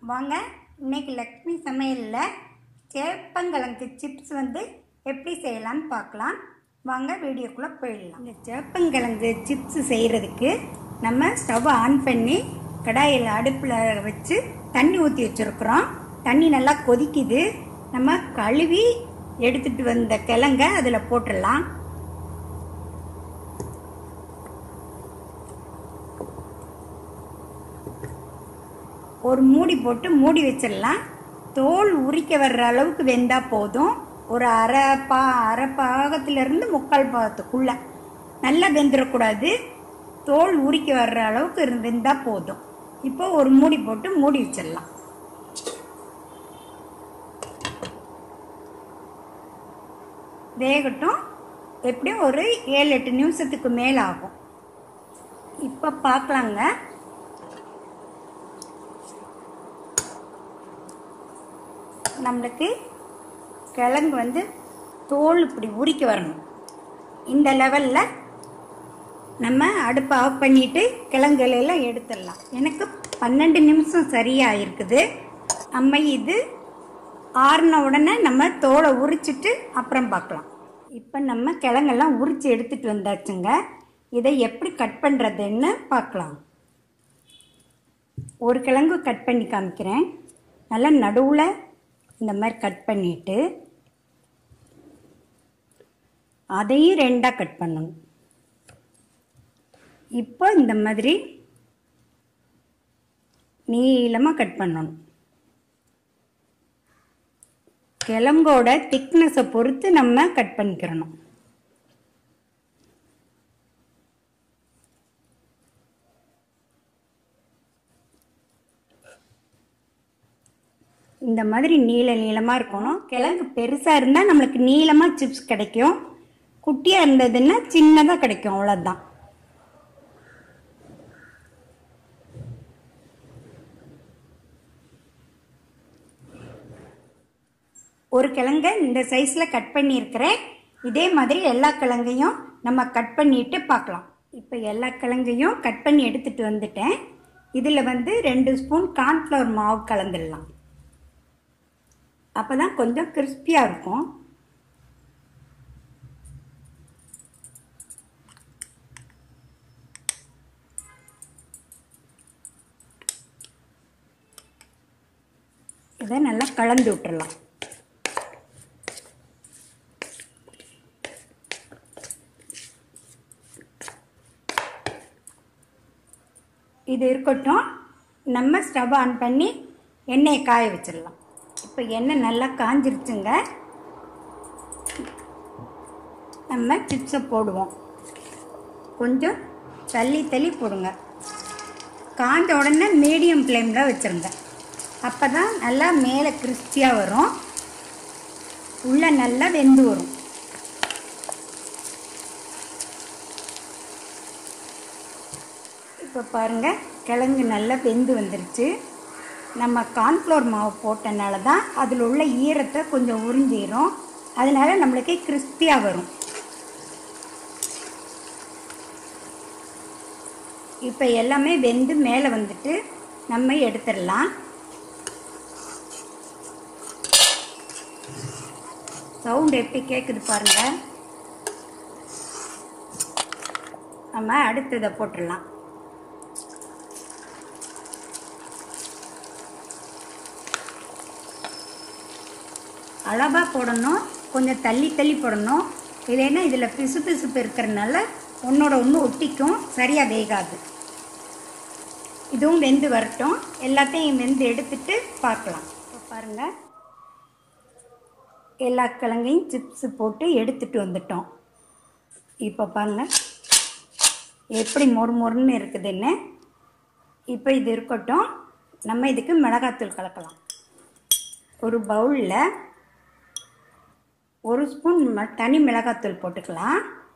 வாங்க இன்னைக்கு லக்ஷ்மி சமையலில் சேப்பங்கிழங்கு சிப்ஸ் வந்து எப்படி செய்யலாம்னு பார்க்கலாம் வாங்க வீடியோக்குள்ளே போயிடலாம் இந்த சேப்பங்கிழங்கு சிப்ஸ் செய்கிறதுக்கு நம்ம ஸ்டவ் ஆன் பண்ணி கடாயில் அடுப்பில் வச்சு தண்ணி ஊற்றி வச்சுருக்குறோம் தண்ணி நல்லா கொதிக்குது நம்ம கழுவி எடுத்துட்டு வந்த கிழங்க அதில் போட்டுடலாம் ஒரு மூடி போட்டு மூடி வச்சிடலாம் தோல் உரிக்க வர்ற அளவுக்கு வெந்தா போதும் ஒரு அரை பா அரை பாகத்திலிருந்து முக்கால் பாகத்துக்குள்ள நல்லா வெந்துடக்கூடாது தோல் உரிக்க வர்ற அளவுக்கு இருந்து- வெந்தா போதும் இப்போ ஒரு மூடி போட்டு மூடி வச்சிடலாம் வேகட்டும் எப்படியும் ஒரு ஏழு எட்டு நிமிஷத்துக்கு மேல ஆகும் இப்போ பார்க்கலாங்க நம்மளுக்கு கிழங்கு வந்து தோல் இப்படி உரிக்க வரணும் இந்த லெவலில் நம்ம அடுப்பை ஆஃப் பண்ணிட்டு கிழங்குல எல்லாம் எடுத்துடலாம் எனக்கு பன்னெண்டு நிமிஷம் சரியாக இருக்குது நம்ம இது ஆறின உடனே நம்ம தோலை உரிச்சிட்டு அப்புறம் பார்க்கலாம் இப்போ நம்ம கிழங்கெல்லாம் உரிச்சு எடுத்துட்டு வந்தாச்சுங்க இதை எப்படி கட் பண்ணுறதுன்னு பார்க்கலாம் ஒரு கிழங்கு கட் பண்ணி காமிக்கிறேன் நல்லா நடுவில் இந்த மாதிரி கட் பண்ணிட்டு அதையும் ரெண்டாக கட் பண்ணணும் இப்போ இந்த மாதிரி நீளமாக கட் பண்ணணும் கிழங்கோட திக்னஸை பொறுத்து நம்ம கட் பண்ணிக்கிறணும் இந்த மாதிரி நீள நீளமாக இருக்கணும் கிழங்கு பெருசாக இருந்தால் நம்மளுக்கு நீளமாக சிப்ஸ் கிடைக்கும் குட்டியாக இருந்ததுன்னா சின்னதாக கிடைக்கும் அவ்வளோதான் ஒரு கிழங்க இந்த சைஸில் கட் பண்ணியிருக்கிறேன் இதே மாதிரி எல்லா கிழங்கையும் நம்ம கட் பண்ணிட்டு பார்க்கலாம் இப்போ எல்லா கிழங்கையும் கட் பண்ணி எடுத்துட்டு வந்துட்டேன் இதில் வந்து ரெண்டு ஸ்பூன் கார்ன்ஃப்ளவர் மாவு கலந்துடலாம் அப்போ தான் கொஞ்சம் கிறிஸ்பியாக இருக்கும் இதை நல்லா கலந்து விட்டுறலாம் இது இருக்கட்டும் நம்ம ஸ்டவ் ஆன் பண்ணி எண்ணெயை காய வச்சிடலாம் இப்போ எண்ணெய் நல்லா காஞ்சிருச்சுங்க நம்ம சிப்ஸை போடுவோம் கொஞ்சம் தள்ளி தள்ளி போடுங்க காஞ்ச உடனே மீடியம் ஃப்ளேமில் வச்சுருங்க அப்போ தான் நல்லா மேலே கிறிஸ்பியாக வரும் உள்ளே நல்லா வெந்து வரும் இப்போ பாருங்கள் கிழங்கு நல்லா வெந்து வந்துருச்சு நம்ம கார்ன்ஃப்ளவர் மாவு போட்டனால தான் அதில் உள்ள ஈரத்தை கொஞ்சம் உறிஞ்சிரும் அதனால நம்மளுக்கு கிறிஸ்பியாக வரும் இப்போ எல்லாமே வெந்து மேலே வந்துட்டு நம்ம எடுத்துடலாம் சவுண்ட் எப்படி கேட்குது பாருங்க நம்ம அடுத்ததை போட்டுடலாம் அளவாக போடணும் கொஞ்சம் தள்ளி தள்ளி போடணும் இல்லைன்னா இதில் பிசு பிசுப்பு இருக்கிறதுனால ஒன்றோட ஒன்று ஒட்டிக்கும் சரியாக வேகாது இதுவும் வெந்து வரட்டும் எல்லாத்தையும் வெந்து எடுத்துட்டு பார்க்கலாம் இப்போ பாருங்கள் எல்லா கிழங்கையும் சிப்ஸு போட்டு எடுத்துட்டு வந்துட்டோம் இப்போ பாருங்கள் எப்படி மொறு மொறுன்னு இருக்குதுன்னு இப்போ இது இருக்கட்டும் நம்ம இதுக்கு மிளகாத்தூள் கலக்கலாம் ஒரு பவுலில் ஒரு ஸ்பூன் ம- தனி மிளகாத்தூள் போட்டுக்கலாம்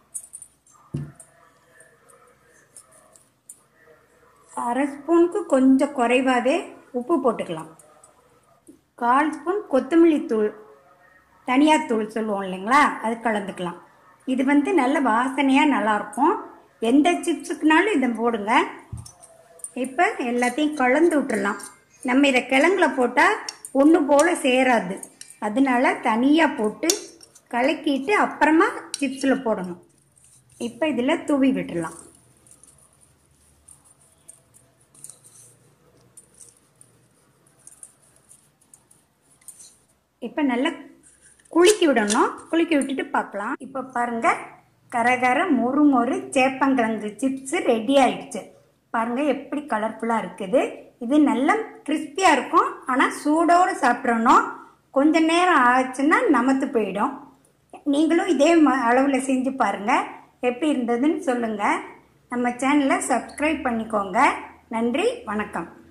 அரை ஸ்பூனுக்கு கொஞ்சம் குறைவாகவே உப்பு போட்டுக்கலாம் கால் ஸ்பூன் கொத்தமல்லி தூள் தனியாத்தூள் சொல்லுவோம் இல்லைங்களா அது கலந்துக்கலாம் இது வந்து நல்ல வாசனையாக நல்லாயிருக்கும் எந்த சிப்ஸுக்குனாலும் இதை போடுங்க இப்போ எல்லாத்தையும் கலந்து விட்டுறலாம் நம்ம இதை கிழங்குல போட்டால் ஒன்று போல் சேராது அதனால தனியாக போட்டு கலக்கிட்டு அப்புறமா சிப்ஸில் போடணும் இப்போ இதில் தூவி விட்டுடலாம் இப்போ நல்லா குலுக்கி விடணும் குலுக்கி விட்டுட்டு பார்க்கலாம் இப்போ பாருங்க கரகர மொறு மொறு சேப்பங்கிழங்கு சிப்ஸ் ரெடி ஆயிடுச்சு பாருங்க எப்படி கலர்ஃபுல்லாக இருக்குது இது நல்லா கிறிஸ்பியாக இருக்கும் ஆனால் சூடோடு சாப்பிட்றணும் கொஞ்ச நேரம் ஆச்சுன்னா நமத்து போயிடும் நீங்களும் இதே அளவில் செஞ்சு பாருங்கள் எப்படி இருந்ததுன்னு சொல்லுங்கள் நம்ம சேனலை சப்ஸ்கிரைப் பண்ணிக்கோங்க நன்றி வணக்கம்